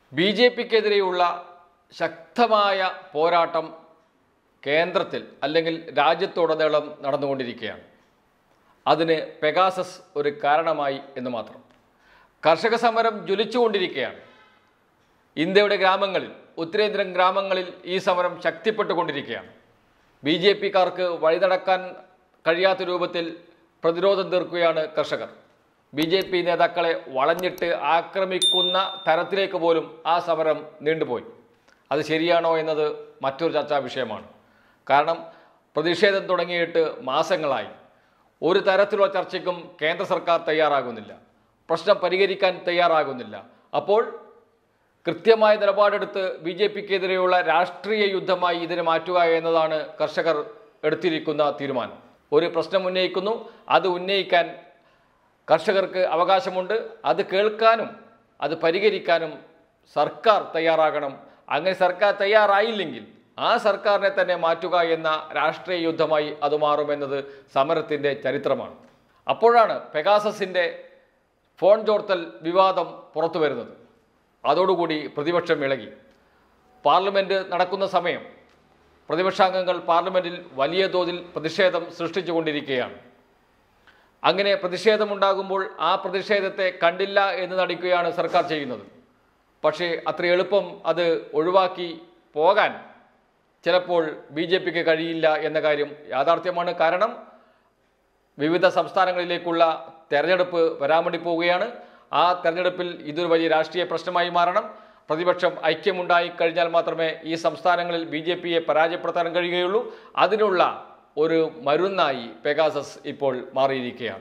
B J പിക്കെതിരെയുള്ള ശക്തമായ പോരാട്ടം കേന്ദ്രത്തിൽ അല്ലെങ്കിൽ രാജ്യത്തുടനീളം നടന്നുകൊണ്ടിരിക്കുകയാണ് അതിന് പെഗാസസ് ഒരു കാരണമായി എന്ന് മാത്രം കർഷക സമരം ജ്വലിച്ചുകൊണ്ടിരിക്കുകയാണ് ഇന്ത്യയുടെ ഗ്രാമങ്ങളിൽ ഉത്തരേന്ത്യൻ ഗ്രാമങ്ങളിൽ ഈ സമരം ശക്തിപ്പെട്ടുകൊണ്ടിരിക്കുകയാണ് ബി ജെ പിക്കാർക്ക് വഴി നടക്കാൻ കഴിയാത്ത രൂപത്തിൽ പ്രതിരോധം തീർക്കുകയാണ് കർഷകർ ബി ജെ പി നേതാക്കളെ വളഞ്ഞിട്ട് ആക്രമിക്കുന്ന തരത്തിലേക്ക് പോലും ആ സമരം നീണ്ടുപോയി അത് ശരിയാണോ എന്നത് മറ്റൊരു ചർച്ചാ വിഷയമാണ് കാരണം പ്രതിഷേധം തുടങ്ങിയിട്ട് മാസങ്ങളായി ഒരു തരത്തിലുള്ള ചർച്ചയ്ക്കും കേന്ദ്ര സർക്കാർ തയ്യാറാകുന്നില്ല പ്രശ്നം പരിഹരിക്കാൻ തയ്യാറാകുന്നില്ല അപ്പോൾ കൃത്യമായ നിലപാടെടുത്ത് ബി ജെ പിക്കെതിരെയുള്ള രാഷ്ട്രീയ യുദ്ധമായി ഇതിനെ മാറ്റുക എന്നതാണ് കർഷകർ എടുത്തിരിക്കുന്ന തീരുമാനം ഒരു പ്രശ്നം ഉന്നയിക്കുന്നു അത് ഉന്നയിക്കാൻ കർഷകർക്ക് അവകാശമുണ്ട് അത് കേൾക്കാനും അത് പരിഹരിക്കാനും സർക്കാർ തയ്യാറാകണം അങ്ങനെ സർക്കാർ തയ്യാറായില്ലെങ്കിൽ ആ സർക്കാരിനെ തന്നെ മാറ്റുക എന്ന രാഷ്ട്രീയ യുദ്ധമായി അത് മാറുമെന്നത് സമരത്തിൻ്റെ ചരിത്രമാണ് അപ്പോഴാണ് പെഗാസസിൻ്റെ ഫോൺ ചോർത്തൽ വിവാദം പുറത്തു വരുന്നത് അതോടുകൂടി പ്രതിപക്ഷം ഇളകി പാർലമെൻറ്റ് നടക്കുന്ന സമയം പ്രതിപക്ഷാംഗങ്ങൾ പാർലമെൻറ്റിൽ വലിയ തോതിൽ പ്രതിഷേധം സൃഷ്ടിച്ചുകൊണ്ടിരിക്കുകയാണ് അങ്ങനെ പ്രതിഷേധമുണ്ടാകുമ്പോൾ ആ പ്രതിഷേധത്തെ കണ്ടില്ല എന്ന് നടിക്കുകയാണ് സർക്കാർ ചെയ്യുന്നത് പക്ഷേ അത്ര എളുപ്പം അത് ഒഴിവാക്കി പോകാൻ ചിലപ്പോൾ ബി ജെ പിക്ക് കഴിയില്ല എന്ന കാര്യം യാഥാർത്ഥ്യമാണ് കാരണം വിവിധ സംസ്ഥാനങ്ങളിലേക്കുള്ള തെരഞ്ഞെടുപ്പ് വരാൻ വേണ്ടി പോവുകയാണ് ആ തെരഞ്ഞെടുപ്പിൽ ഇതൊരു വലിയ രാഷ്ട്രീയ പ്രശ്നമായി മാറണം പ്രതിപക്ഷം ഐക്യമുണ്ടായി കഴിഞ്ഞാൽ മാത്രമേ ഈ സംസ്ഥാനങ്ങളിൽ ബി ജെ പിയെ പരാജയപ്പെടുത്താൻ കഴിയുകയുള്ളൂ അതിനുള്ള ഒരു മരുന്നായി പെഗാസസ് ഇപ്പോൾ മാറിയിരിക്കുകയാണ്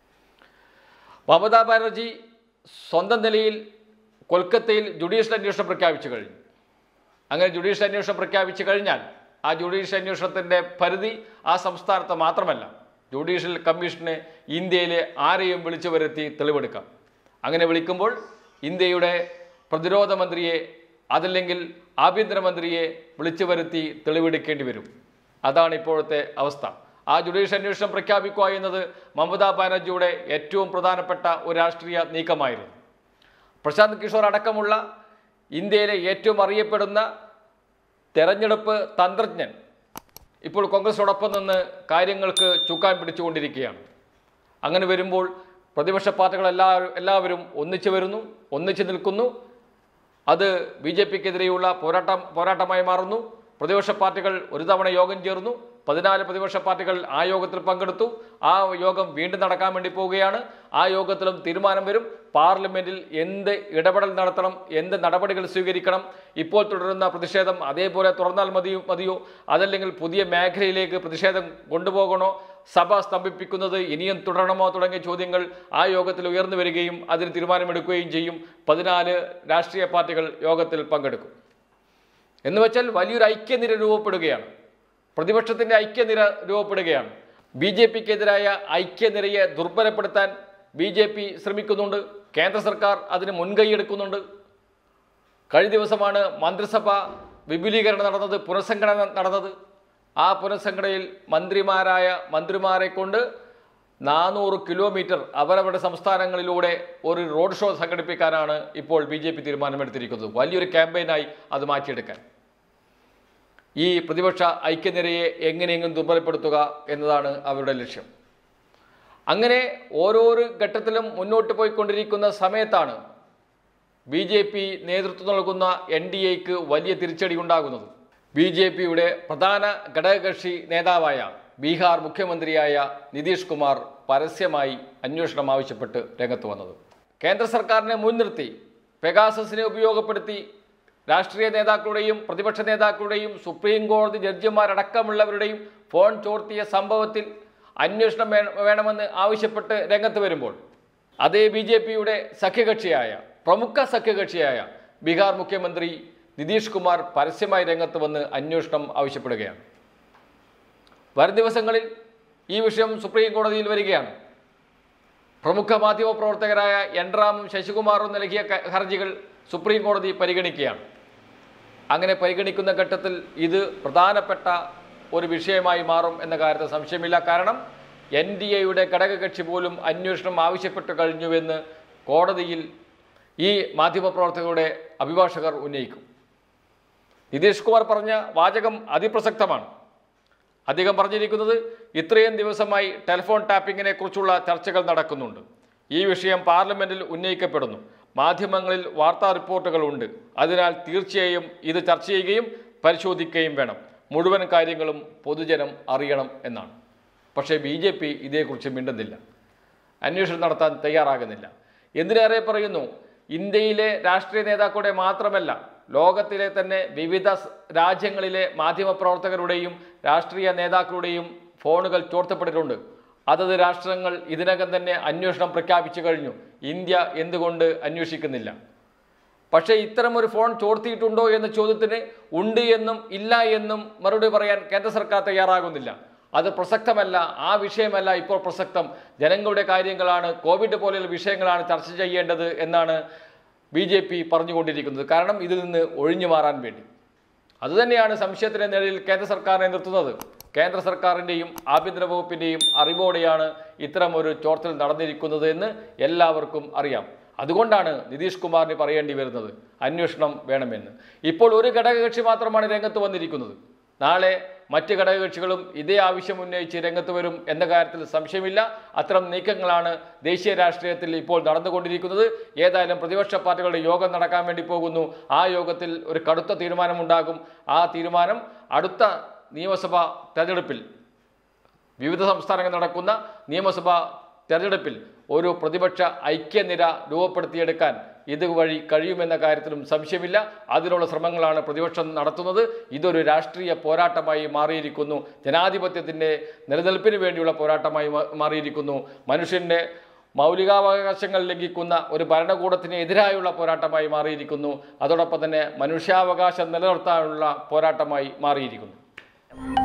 മമതാ ബാനർജി സ്വന്തം നിലയിൽ കൊൽക്കത്തയിൽ ജുഡീഷ്യൽ അന്വേഷണം പ്രഖ്യാപിച്ചു കഴിഞ്ഞു അങ്ങനെ ജുഡീഷ്യൽ അന്വേഷണം പ്രഖ്യാപിച്ചു കഴിഞ്ഞാൽ ആ ജുഡീഷ്യൽ അന്വേഷണത്തിൻ്റെ പരിധി ആ സംസ്ഥാനത്ത് മാത്രമല്ല ജുഡീഷ്യൽ കമ്മീഷന് ഇന്ത്യയിലെ ആരെയും വിളിച്ചു വരുത്തി തെളിവെടുക്കാം അങ്ങനെ വിളിക്കുമ്പോൾ ഇന്ത്യയുടെ പ്രതിരോധ മന്ത്രിയെ അതല്ലെങ്കിൽ ആഭ്യന്തരമന്ത്രിയെ വിളിച്ചു വരുത്തി തെളിവെടുക്കേണ്ടി വരും അതാണ് ഇപ്പോഴത്തെ അവസ്ഥ ആ ജുഡീഷ്യൽ അന്വേഷണം പ്രഖ്യാപിക്കുക എന്നത് മമതാ ബാനർജിയുടെ ഏറ്റവും പ്രധാനപ്പെട്ട ഒരു രാഷ്ട്രീയ നീക്കമായിരുന്നു പ്രശാന്ത് കിഷോർ അടക്കമുള്ള ഇന്ത്യയിലെ ഏറ്റവും അറിയപ്പെടുന്ന തെരഞ്ഞെടുപ്പ് തന്ത്രജ്ഞൻ ഇപ്പോൾ കോൺഗ്രസിനോടൊപ്പം നിന്ന് കാര്യങ്ങൾക്ക് ചൂക്കാൻ പിടിച്ചുകൊണ്ടിരിക്കുകയാണ് അങ്ങനെ വരുമ്പോൾ പ്രതിപക്ഷ പാർട്ടികൾ എല്ലാവരും എല്ലാവരും ഒന്നിച്ചു വരുന്നു ഒന്നിച്ചു നിൽക്കുന്നു അത് ബി ജെ പിക്കെതിരെയുള്ള പോരാട്ടം പോരാട്ടമായി മാറുന്നു പ്രതിപക്ഷ പാർട്ടികൾ ഒരു തവണ യോഗം ചേർന്നു പതിനാല് പ്രതിപക്ഷ പാർട്ടികൾ ആ യോഗത്തിൽ പങ്കെടുത്തു ആ യോഗം വീണ്ടും നടക്കാൻ വേണ്ടി പോവുകയാണ് ആ യോഗത്തിലും തീരുമാനം വരും പാർലമെന്റിൽ എന്ത് ഇടപെടൽ നടത്തണം എന്ത് നടപടികൾ സ്വീകരിക്കണം ഇപ്പോൾ തുടരുന്ന പ്രതിഷേധം അതേപോലെ തുറന്നാൽ മതിയോ മതിയോ അതല്ലെങ്കിൽ പുതിയ മേഖലയിലേക്ക് പ്രതിഷേധം കൊണ്ടുപോകണോ സഭ സ്തംഭിപ്പിക്കുന്നത് ഇനിയും തുടരണമോ തുടങ്ങിയ ചോദ്യങ്ങൾ ആ യോഗത്തിൽ ഉയർന്നു വരികയും അതിന് തീരുമാനമെടുക്കുകയും ചെയ്യും പതിനാല് രാഷ്ട്രീയ പാർട്ടികൾ യോഗത്തിൽ പങ്കെടുക്കും എന്ന് വെച്ചാൽ വലിയൊരു ഐക്യനിര രൂപപ്പെടുകയാണ് പ്രതിപക്ഷത്തിൻ്റെ ഐക്യനിര രൂപപ്പെടുകയാണ് ബി ജെ പിക്കെതിരായ ഐക്യനിരയെ ദുർബലപ്പെടുത്താൻ ബി ജെ പി ശ്രമിക്കുന്നുണ്ട് കേന്ദ്ര സർക്കാർ അതിന് മുൻകൈയെടുക്കുന്നുണ്ട് കഴിഞ്ഞ ദിവസമാണ് മന്ത്രിസഭ വിപുലീകരണം നടന്നത് പുനഃസംഘടന നടന്നത് ആ പുനഃസംഘടനയിൽ മന്ത്രിമാരായ മന്ത്രിമാരെ കൊണ്ട് നാനൂറ് കിലോമീറ്റർ അവരവരുടെ സംസ്ഥാനങ്ങളിലൂടെ ഒരു റോഡ് ഷോ സംഘടിപ്പിക്കാനാണ് ഇപ്പോൾ ബി ജെ പി തീരുമാനമെടുത്തിരിക്കുന്നത് വലിയൊരു ക്യാമ്പയിനായി അത് മാറ്റിയെടുക്കാൻ ഈ പ്രതിപക്ഷ ഐക്യനിരയെ എങ്ങനെയെങ്കിലും ദുർബലപ്പെടുത്തുക എന്നതാണ് അവരുടെ ലക്ഷ്യം അങ്ങനെ ഓരോരോ ഘട്ടത്തിലും മുന്നോട്ട് പോയിക്കൊണ്ടിരിക്കുന്ന സമയത്താണ് ബി ജെ പി നേതൃത്വം നൽകുന്ന എൻ ഡി എക്ക് വലിയ തിരിച്ചടി ഉണ്ടാകുന്നത് ബി ജെ പിയുടെ പ്രധാന ഘടകകക്ഷി നേതാവായ ബീഹാർ മുഖ്യമന്ത്രിയായ നിതീഷ് കുമാർ പരസ്യമായി അന്വേഷണം ആവശ്യപ്പെട്ട് രംഗത്ത് വന്നത് കേന്ദ്ര സർക്കാരിനെ മുൻനിർത്തി പെഗാസസിനെ ഉപയോഗപ്പെടുത്തി രാഷ്ട്രീയ നേതാക്കളുടെയും പ്രതിപക്ഷ നേതാക്കളുടെയും സുപ്രീം കോടതി ജഡ്ജിമാരടക്കമുള്ളവരുടെയും ഫോൺ ചോർത്തിയ സംഭവത്തിൽ അന്വേഷണം വേ- വേണമെന്ന് ആവശ്യപ്പെട്ട് രംഗത്ത് വരുമ്പോൾ അതേ ബി ജെ പിയുടെ സഖ്യകക്ഷിയായ പ്രമുഖ സഖ്യകക്ഷിയായ ബീഹാർ മുഖ്യമന്ത്രി നിതീഷ് കുമാർ പരസ്യമായി രംഗത്ത് വന്ന് അന്വേഷണം ആവശ്യപ്പെടുകയാണ് വരും ദിവസങ്ങളിൽ ഈ വിഷയം സുപ്രീം കോടതിയിൽ വരികയാണ് പ്രമുഖ മാധ്യമ പ്രവർത്തകരായ എൻറാമും ശശികുമാറും നൽകിയ ക- ഹർജികൾ സുപ്രീം കോടതി പരിഗണിക്കുകയാണ് അങ്ങനെ പരിഗണിക്കുന്ന ഘട്ടത്തിൽ ഇത് പ്രധാനപ്പെട്ട ഒരു വിഷയമായി മാറും എന്ന കാര്യത്തിൽ സംശയമില്ല കാരണം എൻ ഡി എയുടെ ഘടകകക്ഷി പോലും അന്വേഷണം ആവശ്യപ്പെട്ടു കഴിഞ്ഞുവെന്ന് കോടതിയിൽ ഈ മാധ്യമപ്രവർത്തകരുടെ അഭിഭാഷകർ ഉന്നയിക്കും നിതീഷ് കുമാർ പറഞ്ഞ വാചകം അതിപ്രസക്തമാണ് അദ്ദേഹം പറഞ്ഞിരിക്കുന്നത് ഇത്രയും ദിവസമായി ടെലിഫോൺ ടാപ്പിങ്ങിനെ കുറിച്ചുള്ള ചർച്ചകൾ നടക്കുന്നുണ്ട് ഈ വിഷയം പാർലമെന്റിൽ ഉന്നയിക്കപ്പെടുന്നു മാധ്യമങ്ങളിൽ വാർത്താ റിപ്പോർട്ടുകളുണ്ട് അതിനാൽ തീർച്ചയായും ഇത് ചർച്ച ചെയ്യുകയും പരിശോധിക്കുകയും വേണം മുഴുവൻ കാര്യങ്ങളും പൊതുജനം അറിയണം എന്നാണ് പക്ഷേ ബി ജെ പി ഇതേക്കുറിച്ച് മിണ്ടുന്നില്ല അന്വേഷണം നടത്താൻ തയ്യാറാകുന്നില്ല എന്തിനേറെ പറയുന്നു ഇന്ത്യയിലെ രാഷ്ട്രീയ നേതാക്കളുടെ മാത്രമല്ല ലോകത്തിലെ തന്നെ വിവിധ സ് രാജ്യങ്ങളിലെ മാധ്യമപ്രവർത്തകരുടെയും രാഷ്ട്രീയ നേതാക്കളുടെയും ഫോണുകൾ ചോർത്തപ്പെട്ടിട്ടുണ്ട് അതത് രാഷ്ട്രങ്ങൾ ഇതിനകം തന്നെ അന്വേഷണം പ്രഖ്യാപിച്ചു കഴിഞ്ഞു ഇന്ത്യ എന്തുകൊണ്ട് അന്വേഷിക്കുന്നില്ല പക്ഷേ ഇത്തരം ഒരു ഫോൺ ചോർത്തിയിട്ടുണ്ടോ എന്ന ചോദ്യത്തിന് ഉണ്ട് എന്നും ഇല്ല എന്നും മറുപടി പറയാൻ കേന്ദ്ര സർക്കാർ തയ്യാറാകുന്നില്ല അത് പ്രസക്തമല്ല ആ വിഷയമല്ല ഇപ്പോൾ പ്രസക്തം ജനങ്ങളുടെ കാര്യങ്ങളാണ് കോവിഡ് പോലെയുള്ള വിഷയങ്ങളാണ് ചർച്ച ചെയ്യേണ്ടത് എന്നാണ് ബി ജെ പി പറഞ്ഞുകൊണ്ടിരിക്കുന്നത് കാരണം ഇതിൽ നിന്ന് ഒഴിഞ്ഞു മാറാൻ വേണ്ടി അതുതന്നെയാണ് സംശയത്തിന്റെ നിഴലിൽ കേന്ദ്ര സർക്കാരിനെ നിർത്തുന്നത് കേന്ദ്ര സർക്കാരിൻ്റെയും ആഭ്യന്തര വകുപ്പിൻ്റെയും അറിവോടെയാണ് ഇത്തരം ഒരു ചോർത്തൽ നടന്നിരിക്കുന്നത് എന്ന് എല്ലാവർക്കും അറിയാം അതുകൊണ്ടാണ് നിതീഷ് കുമാറിന് പറയേണ്ടി വരുന്നത് അന്വേഷണം വേണമെന്ന് ഇപ്പോൾ ഒരു ഘടകകക്ഷി മാത്രമാണ് രംഗത്ത് വന്നിരിക്കുന്നത് നാളെ മറ്റ് ഘടകകക്ഷികളും ഇതേ ആവശ്യം ഉന്നയിച്ച് രംഗത്ത് വരും എന്ന കാര്യത്തിൽ സംശയമില്ല അത്തരം നീക്കങ്ങളാണ് ദേശീയ രാഷ്ട്രീയത്തിൽ ഇപ്പോൾ നടന്നുകൊണ്ടിരിക്കുന്നത് ഏതായാലും പ്രതിപക്ഷ പാർട്ടികളുടെ യോഗം നടക്കാൻ വേണ്ടി പോകുന്നു ആ യോഗത്തിൽ ഒരു കടുത്ത തീരുമാനമുണ്ടാകും ആ തീരുമാനം അടുത്ത നിയമസഭാ തെരഞ്ഞെടുപ്പിൽ വിവിധ സംസ്ഥാനങ്ങളിൽ നടക്കുന്ന നിയമസഭാ തെരഞ്ഞെടുപ്പിൽ ഒരു പ്രതിപക്ഷ ഐക്യനിര രൂപപ്പെടുത്തിയെടുക്കാൻ ഇതുവഴി കഴിയുമെന്ന കാര്യത്തിലും സംശയമില്ല അതിനുള്ള ശ്രമങ്ങളാണ് പ്രതിപക്ഷം നടത്തുന്നത് ഇതൊരു രാഷ്ട്രീയ പോരാട്ടമായി മാറിയിരിക്കുന്നു ജനാധിപത്യത്തിൻ്റെ നിലനിൽപ്പിന് വേണ്ടിയുള്ള പോരാട്ടമായി മാ- മാറിയിരിക്കുന്നു മനുഷ്യൻ്റെ മൗലികാവകാശങ്ങൾ ലംഘിക്കുന്ന ഒരു ഭരണകൂടത്തിന് എതിരായുള്ള പോരാട്ടമായി മാറിയിരിക്കുന്നു അതോടൊപ്പം തന്നെ മനുഷ്യാവകാശം നിലനിർത്താനുള്ള പോരാട്ടമായി മാറിയിരിക്കുന്നു